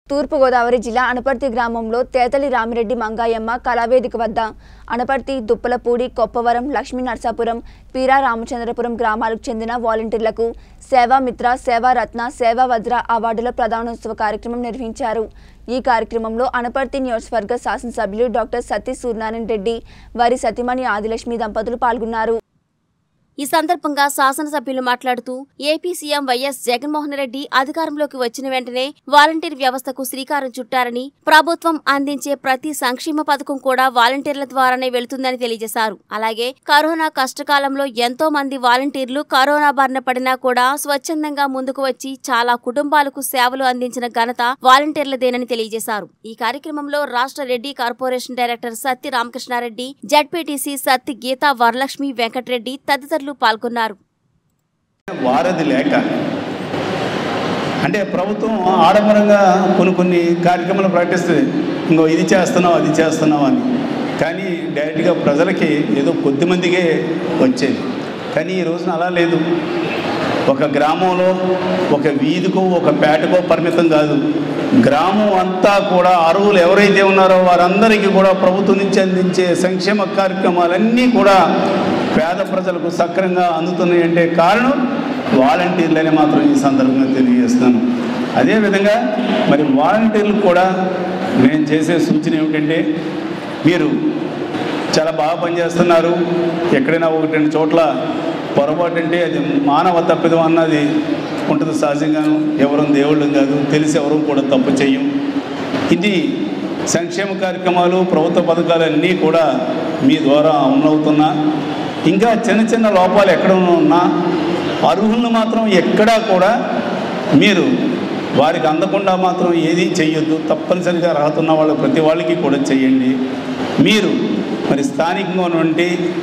తూర్పుగోదావరి జిల్లా అనపర్తి గ్రామంలో తేతలి రామిరెడ్డి మంగాయమ్మ కళావేదిక వద్ద అనపర్తి దుప్పలపూడి కొప్పవరం లక్ష్మీ నరసాపురం పీరా రామచంద్రపురం గ్రామాలకు చెందిన వాలంటీర్లకు సేవామిత్ర సేవారత్న సేవా వజ్ర అవార్డుల ప్రధానోత్సవ కార్యక్రమం నిర్వహించారు ఈ కార్యక్రమంలో అనపర్తి నియోజకవర్గ శాసనసభ్యులు డాక్టర్ సతీ సూర్యనారాయణ రెడ్డి వారి సతీమణి ఆదిలక్ష్మి దంపతులు పాల్గొన్నారు ఈ సందర్భంగా శాసనసభ్యులు మాట్లాడుతూ ఏపీ సీఎం వైఎస్ జగన్మోహన్ రెడ్డి అధికారంలోకి వచ్చిన వెంటనే వాలంటీర్ వ్యవస్థకు శ్రీకారం చుట్టారని ప్రభుత్వం అందించే ప్రతి సంక్షేమ పథకం కూడా వాలంటీర్ల ద్వారానే వెళుతుందని తెలియజేశారు అలాగే కరోనా కష్టకాలంలో ఎంతో మంది వాలంటీర్లు కరోనా బారిన పడినా కూడా స్వచ్ఛందంగా ముందుకు వచ్చి చాలా కుటుంబాలకు సేవలు అందించిన ఘనత వాలంటీర్లదేనని తెలియజేశారు ఈ కార్యక్రమంలో రాష్ట్ర Reddy corporation director Satti Ramakrishna Reddy ZPTC Satti Geetha Varalakshmi Venkata Reddy తదితరులు పాల్గొన్నారు వారధి లేక అంటే ప్రభుత్వం ఆడంబరంగా కొన్ని కొన్ని కార్యక్రమాలు ప్రకటిస్తుంది ఇంకో ఇది చేస్తున్నావు అది చేస్తున్నావు అని కానీ డైరెక్ట్గా ప్రజలకి ఏదో కొద్ది మందికే వచ్చేది కానీ ఈ రోజున అలా లేదు ఒక గ్రామంలో ఒక వీధికో ఒక పేటకో పరిమితం కాదు గ్రామం అంతా కూడా అరువులు ఎవరైతే ఉన్నారో వారందరికీ కూడా ప్రభుత్వం నుంచి అందించే సంక్షేమ కార్యక్రమాలన్నీ కూడా పేద ప్రజలకు సక్రంగా అందుతున్నాయి అంటే కారణం వాలంటీర్లని మాత్రం ఈ సందర్భంగా తెలియజేస్తున్నాను అదేవిధంగా మరి వాలంటీర్లు కూడా నేను చేసే సూచన ఏమిటంటే మీరు చాలా బాగా పనిచేస్తున్నారు ఎక్కడైనా ఒకటి రెండు చోట్ల పొరపాటు అంటే అది మానవ తప్పిదం అన్నది ఉంటుంది సహజంగాను ఎవరు దేవుళ్ళు కాదు తెలిసి ఎవరు కూడా తప్పు చెయ్యం ఇది సంక్షేమ కార్యక్రమాలు ప్రభుత్వ పథకాలు అన్నీ కూడా మీ ద్వారా అమలవుతున్నా ఇంకా చిన్న చిన్న లోపాలు ఎక్కడ ఉన్నా అర్హులను మాత్రం ఎక్కడా కూడా మీరు వారికి అందకుండా మాత్రం ఏదీ చెయ్యొద్దు తప్పనిసరిగా అర్హత ఉన్న వాళ్ళు ప్రతి వాళ్ళకి కూడా చెయ్యండి మీరు మరి స్థానికంగా ఉన్నటువంటి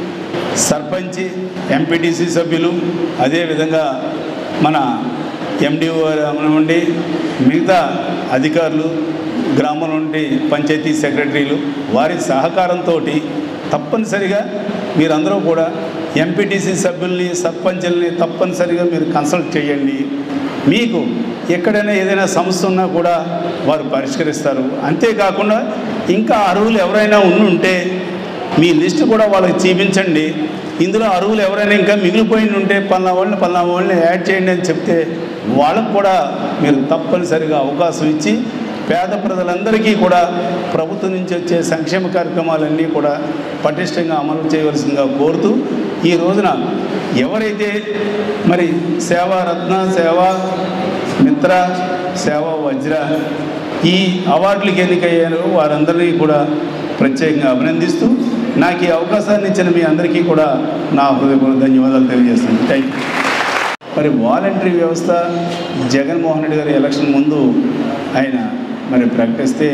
సర్పంచ్ ఎంపీటీసీ సభ్యులు అదేవిధంగా మన ఎండిఓ నుండి మిగతా అధికారులు గ్రామం నుండి పంచాయతీ సెక్రటరీలు వారి సహకారంతో తప్పనిసరిగా మీరందరూ కూడా ఎంపీటీసీ సభ్యుల్ని సర్పంచుల్ని తప్పనిసరిగా మీరు కన్సల్ట్ చేయండి మీకు ఎక్కడైనా ఏదైనా సమస్య ఉన్నా కూడా వారు పరిష్కరిస్తారు అంతేకాకుండా ఇంకా అర్హులు ఎవరైనా ఉండుంటే మీ లిస్ట్ కూడా వాళ్ళకి చూపించండి ఇందులో అరువులు ఎవరైనా ఇంకా మిగిలిపోయి ఉంటే పలానా వాళ్ళని పలానా వాళ్ళని యాడ్ చేయండి అని చెప్తే వాళ్ళకు కూడా మీరు తప్పనిసరిగా అవకాశం ఇచ్చి పేద ప్రజలందరికీ కూడా ప్రభుత్వం నుంచి వచ్చే సంక్షేమ కార్యక్రమాలన్నీ కూడా పటిష్టంగా అమలు చేయవలసిందిగా కోరుతూ ఈ రోజున ఎవరైతే మరి సేవారత్న సేవా మిత్ర సేవా వజ్ర ఈ అవార్డులకు ఎన్నికయ్యారో వారందరినీ కూడా ప్రత్యేకంగా అభినందిస్తూ నాకు ఈ అవకాశాన్ని ఇచ్చిన మీ అందరికీ కూడా నా హృదయపూర్వక ధన్యవాదాలు తెలియజేస్తున్నాను థ్యాంక్ యూ మరి వాలంటరీ వ్యవస్థ జగన్మోహన్ రెడ్డి గారి ఎలక్షన్ ముందు ఆయన మరి ప్రకటిస్తే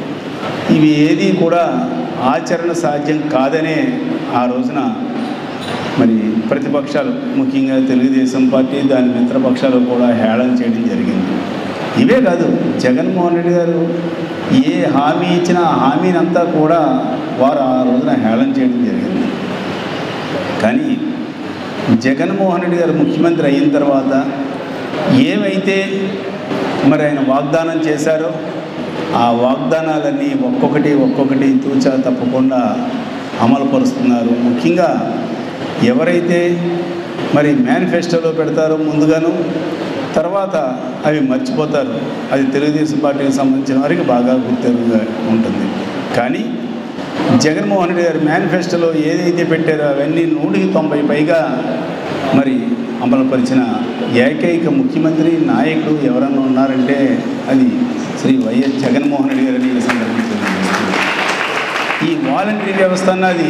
ఇవి ఏది కూడా ఆచరణ సాధ్యం కాదనే ఆ రోజున మరి ప్రతిపక్షాలు ముఖ్యంగా తెలుగుదేశం పార్టీ దాని మిత్రపక్షాలు కూడా హేళన చేయడం జరిగింది ఇవే కాదు జగన్మోహన్ రెడ్డి గారు ఏ హామీ ఇచ్చినా ఆ హామీనంతా కూడా వారు ఆ రోజున హేళన చేయడం జరిగింది కానీ జగన్మోహన్ రెడ్డి గారు ముఖ్యమంత్రి అయిన తర్వాత ఏమైతే మరి ఆయన వాగ్దానం చేశారో ఆ వాగ్దానాలన్నీ ఒక్కొక్కటి ఒక్కొక్కటి తూచా తప్పకుండా అమలు పరుస్తున్నారు ముఖ్యంగా ఎవరైతే మరి మేనిఫెస్టోలో పెడతారో ముందుగాను తర్వాత అవి మర్చిపోతారు అది తెలుగుదేశం పార్టీకి సంబంధించిన వారికి బాగా గుర్తెరుగుగా ఉంటుంది కానీ జగన్మోహన్ రెడ్డి గారి మేనిఫెస్టోలో ఏదైతే పెట్టారో అవన్నీ నూటికి తొంభై పైగా మరి అమలుపరిచిన ఏకైక ముఖ్యమంత్రి నాయకుడు ఎవరన్నా ఉన్నారంటే అది శ్రీ వైఎస్ జగన్మోహన్ రెడ్డి గారిని ఈ సందర్భంగా తెలియజేస్తున్నాను. ఈ వాలంటరీ వ్యవస్థ అన్నది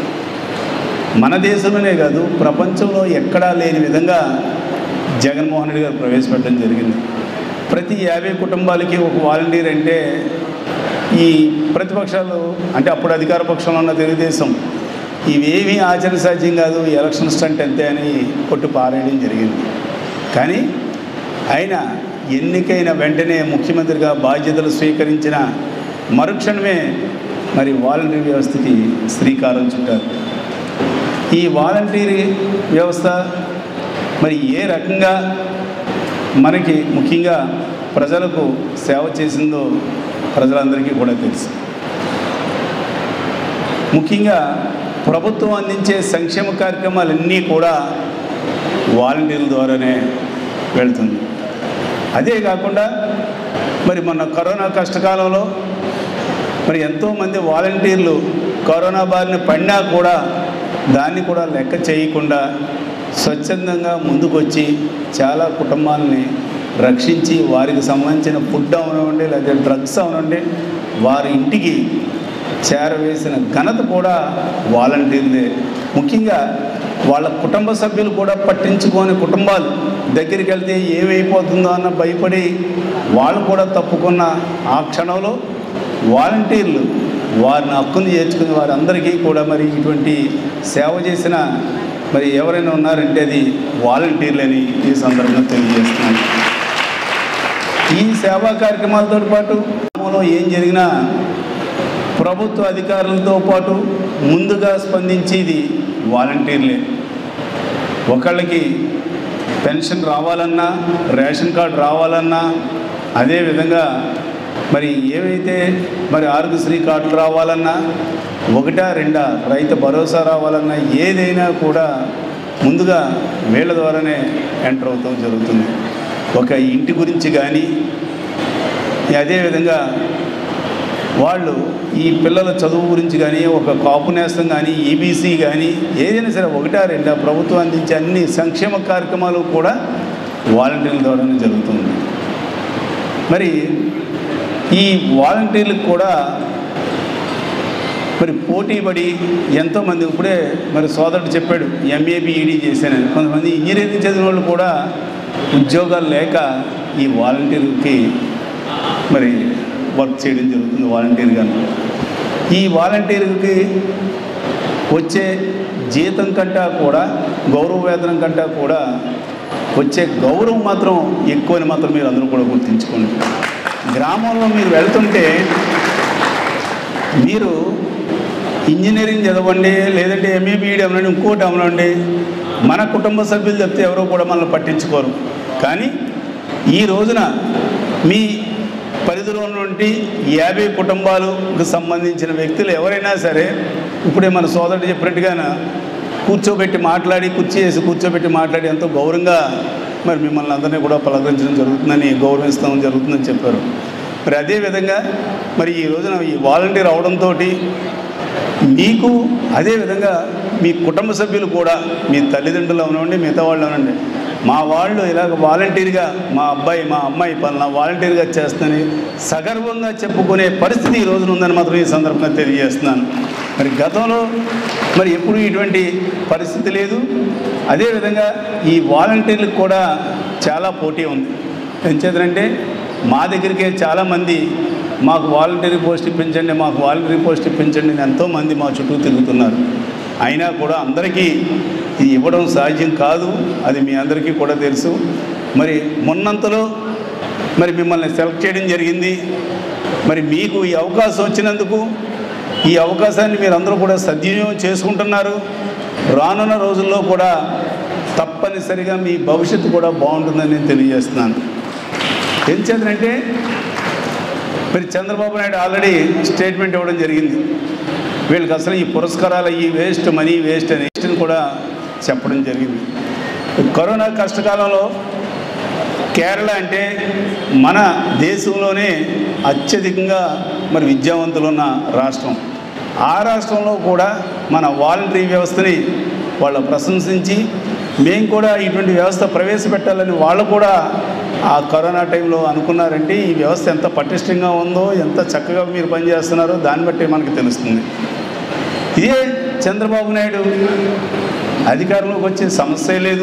మన దేశంలోనే కాదు ప్రపంచంలో ఎక్కడా లేని విధంగా జగన్మోహన్ రెడ్డి గారు ప్రవేశపెట్టడం జరిగింది ప్రతి యాభై కుటుంబాలకి ఒక వాలంటీర్ అంటే ఈ ప్రతిపక్షాలు అంటే అప్పుడు అధికార పక్షంలో ఉన్న తెలుగుదేశం ఇవేమీ ఆచరణ సాధ్యం కాదు ఈ ఎలక్షన్ స్టంట్ అంతే అని కొట్టు పారేయడం జరిగింది కానీ ఆయన ఎన్నికైన వెంటనే ముఖ్యమంత్రిగా బాధ్యతలు స్వీకరించిన మరుక్షణమే మరి వాలంటీర్ వ్యవస్థకి శ్రీకారం చుట్టారు ఈ వాలంటీర్ వ్యవస్థ మరి ఏ రకంగా మనకి ముఖ్యంగా ప్రజలకు సేవ చేసిందో ప్రజలందరికీ కూడా తెలుసు ముఖ్యంగా ప్రభుత్వం అందించే సంక్షేమ కార్యక్రమాలన్నీ కూడా వాలంటీర్ల ద్వారానే వెళ్తుంది అదే కాకుండా మరి మొన్న కరోనా కష్టకాలంలో మరి ఎంతోమంది వాలంటీర్లు కరోనా బారిన పడినా కూడా దాన్ని కూడా లెక్క చేయకుండా స్వచ్ఛందంగా ముందుకొచ్చి చాలా కుటుంబాలని రక్షించి వారికి సంబంధించిన ఫుడ్ అవనివ్వండి లేదా డ్రగ్స్ అవనివ్వండి వారి ఇంటికి చేరవేసిన ఘనత కూడా వాలంటీర్లే ముఖ్యంగా వాళ్ళ కుటుంబ సభ్యులు కూడా పట్టించుకోని కుటుంబాలు దగ్గరికి వెళ్తే ఏమైపోతుందో అన్న భయపడి వాళ్ళు కూడా తప్పుకున్న ఆ క్షణంలో వాలంటీర్లు వారిని హక్కును చేర్చుకుని వారందరికీ కూడా మరి ఇటువంటి సేవ చేసిన మరి ఎవరైనా ఉన్నారంటే అది వాలంటీర్లని ఈ సందర్భంగా తెలియజేస్తున్నాను ఈ సేవా కార్యక్రమాలతో పాటు గ్రామంలో ఏం జరిగినా ప్రభుత్వ అధికారులతో పాటు ముందుగా స్పందించేది వాలంటీర్లే ఒకళ్ళకి పెన్షన్ రావాలన్నా రేషన్ కార్డు రావాలన్నా అదేవిధంగా మరి ఏవైతే మరి ఆరోగ్యశ్రీ కార్డులు రావాలన్నా ఒకటా రెండా రైతు భరోసా రావాలన్నా ఏదైనా కూడా ముందుగా వీళ్ళ ద్వారానే ఎంటర్ అవుతాం జరుగుతుంది ఒక ఇంటి గురించి కానీ అదేవిధంగా వాళ్ళు ఈ పిల్లల చదువు గురించి కానీ ఒక కాపు నేస్తం కానీ ఈబీసీ కానీ ఏదైనా సరే ఒకటా రెండా ప్రభుత్వం అందించే అన్ని సంక్షేమ కార్యక్రమాలు కూడా వాలంటీర్ల ద్వారానే జరుగుతుంది మరి ఈ వాలంటీర్లకు కూడా మరి పోటీ పడి ఎంతోమంది ఇప్పుడే మరి సోదరుడు చెప్పాడు ఎంఏ బీఈడీ చేశానని కొంతమంది ఇంజనీరింగ్ చదివిన వాళ్ళు కూడా ఉద్యోగాలు లేక ఈ వాలంటీర్కి మరి వర్క్ చేయడం జరుగుతుంది వాలంటీర్గా ఈ వాలంటీర్కి వచ్చే జీతం కంటా కూడా గౌరవ వేతనం కంటా కూడా వచ్చే గౌరవం మాత్రం ఎక్కువని మాత్రం మీరు అందరూ కూడా గుర్తుంచుకోండి గ్రామంలో మీరు వెళ్తుంటే మీరు ఇంజనీరింగ్ చదవండి లేదంటే ఎంఏ బీఈడి అమలండి ఇంకోటి అమలండి మన కుటుంబ సభ్యులు చెప్తే ఎవరో కూడా మనల్ని పట్టించుకోరు కానీ ఈ రోజున మీ పరిధిలో ఉన్నటువంటి యాభై కుటుంబాలకు సంబంధించిన వ్యక్తులు ఎవరైనా సరే ఇప్పుడే మన సోదరుడు చెప్పినట్టుగాన కూర్చోబెట్టి మాట్లాడి కుర్చీ వేసి కూర్చోబెట్టి మాట్లాడి ఎంతో గౌరవంగా మరి మిమ్మల్ని అందరినీ కూడా పలకరించడం జరుగుతుందని గౌరవిస్తాం జరుగుతుందని చెప్పారు మరి అదేవిధంగా మరి ఈ రోజున ఈ వాలంటీర్ అవడంతో మీకు అదేవిధంగా మీ కుటుంబ సభ్యులు కూడా మీ తల్లిదండ్రులు అవనండి మిగతా వాళ్ళు అవనండి మా వాళ్ళు ఇలాగ వాలంటీర్గా మా అబ్బాయి మా అమ్మాయి పలానా వాలంటీర్గా చేస్తుందని సగర్వంగా చెప్పుకునే పరిస్థితి ఈ రోజున ఉందని మాత్రం ఈ సందర్భంగా తెలియజేస్తున్నాను మరి గతంలో మరి ఎప్పుడు ఇటువంటి పరిస్థితి లేదు అదేవిధంగా ఈ వాలంటీర్లకు కూడా చాలా పోటీ ఉంది ఎంచేతంటే మా దగ్గరికే చాలామంది మాకు వాలంటీర్ పోస్ట్ ఇప్పించండి మాకు వాలంటీర్ పోస్ట్ ఇప్పించండి అని ఎంతోమంది మా చుట్టూ తిరుగుతున్నారు అయినా కూడా అందరికీ ఇది ఇవ్వడం సాధ్యం కాదు అది మీ అందరికీ కూడా తెలుసు మరి మొన్నంతలో మరి మిమ్మల్ని సెలెక్ట్ చేయడం జరిగింది మరి మీకు ఈ అవకాశం వచ్చినందుకు ఈ అవకాశాన్ని మీరు అందరూ కూడా సద్వినియోగం చేసుకుంటున్నారు రానున్న రోజుల్లో కూడా తప్పనిసరిగా మీ భవిష్యత్తు కూడా బాగుంటుందని నేను తెలియజేస్తున్నాను ఏం చేద్దంటే మరి చంద్రబాబు నాయుడు ఆల్రెడీ స్టేట్మెంట్ ఇవ్వడం జరిగింది వీళ్ళకి అసలు ఈ పురస్కారాలు ఈ వేస్ట్ మనీ వేస్ట్ అని వేస్ట్ అని కూడా చెప్పడం జరిగింది కరోనా కష్టకాలంలో కేరళ అంటే మన దేశంలోనే అత్యధికంగా మరి విద్యావంతులు ఉన్న రాష్ట్రం ఆ రాష్ట్రంలో కూడా మన వాలంటరీ వ్యవస్థని వాళ్ళు ప్రశంసించి మేము కూడా ఇటువంటి వ్యవస్థ ప్రవేశపెట్టాలని వాళ్ళు కూడా ఆ కరోనా టైంలో అనుకున్నారంటే ఈ వ్యవస్థ ఎంత పటిష్టంగా ఉందో ఎంత చక్కగా మీరు పనిచేస్తున్నారో దాన్ని బట్టి మనకు తెలుస్తుంది ఇదే చంద్రబాబు నాయుడు అధికారంలోకి వచ్చే సమస్య లేదు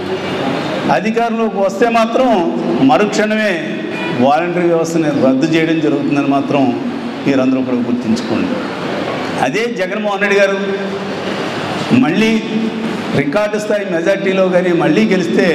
అధికారంలోకి వస్తే మాత్రం మరుక్షణమే వాలంటరీ వ్యవస్థని రద్దు చేయడం జరుగుతుందని మాత్రం మీరందరూ కూడా గుర్తుంచుకోండి అదే జగన్మోహన్ రెడ్డి గారు మళ్ళీ రికార్డు స్థాయి మెజార్టీలో కానీ మళ్ళీ గెలిస్తే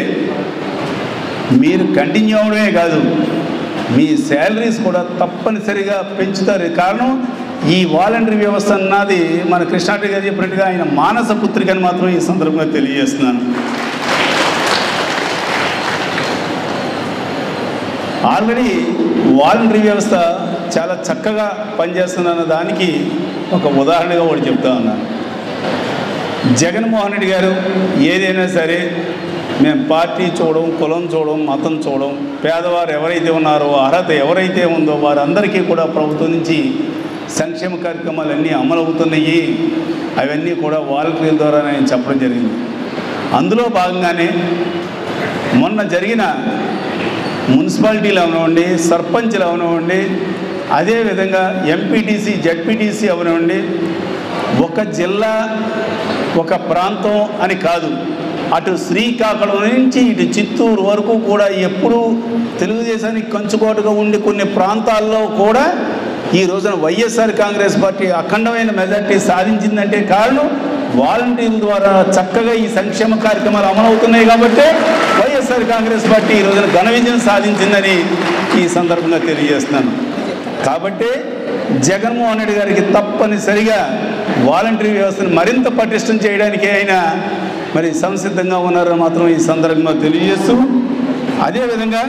మీరు కంటిన్యూ అవడమే కాదు మీ శాలరీస్ కూడా తప్పనిసరిగా పెంచుతారు కారణం ఈ వాలంటరీ వ్యవస్థ అన్నది మన కృష్ణారెడ్డి గారు చెప్పినట్టుగా ఆయన మానస పుత్రికని మాత్రం ఈ సందర్భంగా తెలియజేస్తున్నాను ఆల్రెడీ వాలంటరీ వ్యవస్థ చాలా చక్కగా పనిచేస్తుందన్న దానికి ఒక ఉదాహరణగా ఒకటి చెప్తా ఉన్నాను జగన్మోహన్ రెడ్డి గారు ఏదైనా సరే మేము పార్టీ చూడడం కులం చూడడం మతం చూడడం పేదవారు ఎవరైతే ఉన్నారో అర్హత ఎవరైతే ఉందో వారందరికీ కూడా ప్రభుత్వం నుంచి సంక్షేమ కార్యక్రమాలు అన్నీ అమలవుతున్నాయి అవన్నీ కూడా వాలంటీర్ల ద్వారా నేను చెప్పడం జరిగింది అందులో భాగంగానే మొన్న జరిగిన మున్సిపాలిటీలు అవనివ్వండి సర్పంచ్లు అవనివ్వండి అదేవిధంగా ఎంపీటీసీ జడ్పీటీసీ అవనివ్వండి ఒక జిల్లా ఒక ప్రాంతం అని కాదు అటు శ్రీకాకుళం నుంచి ఇటు చిత్తూరు వరకు కూడా ఎప్పుడూ తెలుగుదేశానికి కంచుకోటగా ఉండి కొన్ని ప్రాంతాల్లో కూడా ఈ రోజున వైఎస్ఆర్ కాంగ్రెస్ పార్టీ అఖండమైన మెజార్టీ సాధించిందంటే కారణం వాలంటీర్ల ద్వారా చక్కగా ఈ సంక్షేమ కార్యక్రమాలు అమలవుతున్నాయి కాబట్టి వైఎస్ఆర్ కాంగ్రెస్ పార్టీ ఈ రోజున ఘన విజయం సాధించిందని ఈ సందర్భంగా తెలియజేస్తున్నాను కాబట్టి జగన్మోహన్ రెడ్డి గారికి తప్పనిసరిగా వాలంటరీ వ్యవస్థను మరింత పటిష్టం చేయడానికి ఆయన మరి సంసిద్ధంగా ఉన్నారని మాత్రం ఈ సందర్భంగా తెలియజేస్తూ అదేవిధంగా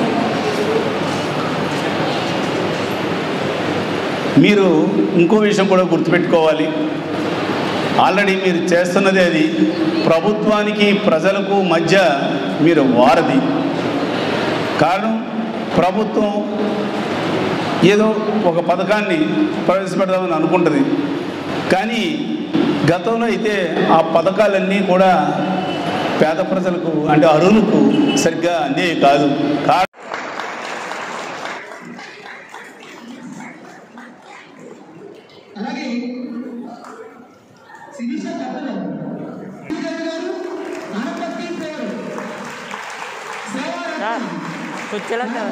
మీరు ఇంకో విషయం కూడా గుర్తుపెట్టుకోవాలి ఆల్రెడీ మీరు చేస్తున్నది అది ప్రభుత్వానికి ప్రజలకు మధ్య మీరు వారధి కారణం ప్రభుత్వం ఏదో ఒక పథకాన్ని ప్రవేశపెడదామని అనుకుంటుంది కానీ గతంలో అయితే ఆ పథకాలన్నీ కూడా పేద ప్రజలకు అంటే అరువులకు సరిగ్గా అందేవి కాదు కా అలాగే శిరీష కథలు గారు ఆనపత్తి సేవలు సార్ కుర్చీలో సార్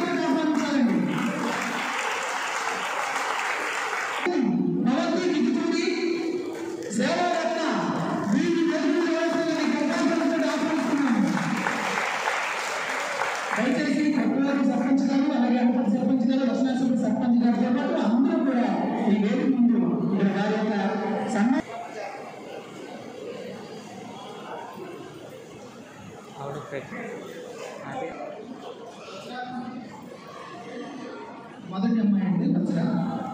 భవంతి దిగుతుంది సేవారత్న వీరి వెలుగు వ్యవస్థలని గర్భాంతరంతో ఆహ్వానిస్తున్నాము దయచేసి కొత్తవారి సర్పంచ్ గారు అలాగే అప్పటి సర్పంచ్ గారు లక్ష్మీనరసింహ సర్పంచ్ గారితో పాటు అందరూ కూడా ఈ వేదిక ముందు ఇక్కడ వారి యొక్క సన్మాన ఆవిడ పెట్టి అదే మొదటి అమ్మాయి అండి మధ్యలో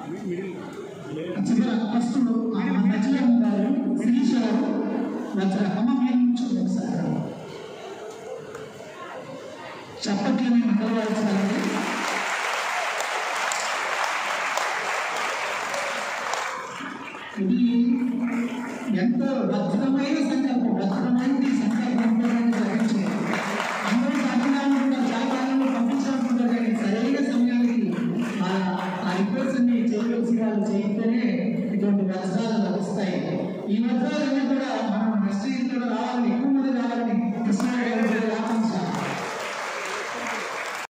చివర ఫస్ట్ మధ్యలో ఉన్నారు శిరీష గారు మధ్యలో అమ్మ మీరు నుంచోండి ఒకసారి చప్పట్లని మంగళవారించాలండి ఇది ఎంతో భద్రమైన సంకల్పం భద్రమైన ఈ సంకల్పంతో జరిగించింది అందరూ సాధనాలు కూడా చాలా కాలంలో పంపించాలనుకుంటారు కానీ సరైన సమయానికి ఆ ఆ రిపోర్ట్స్ అన్ని చేయవలసిన వాళ్ళు చేయితే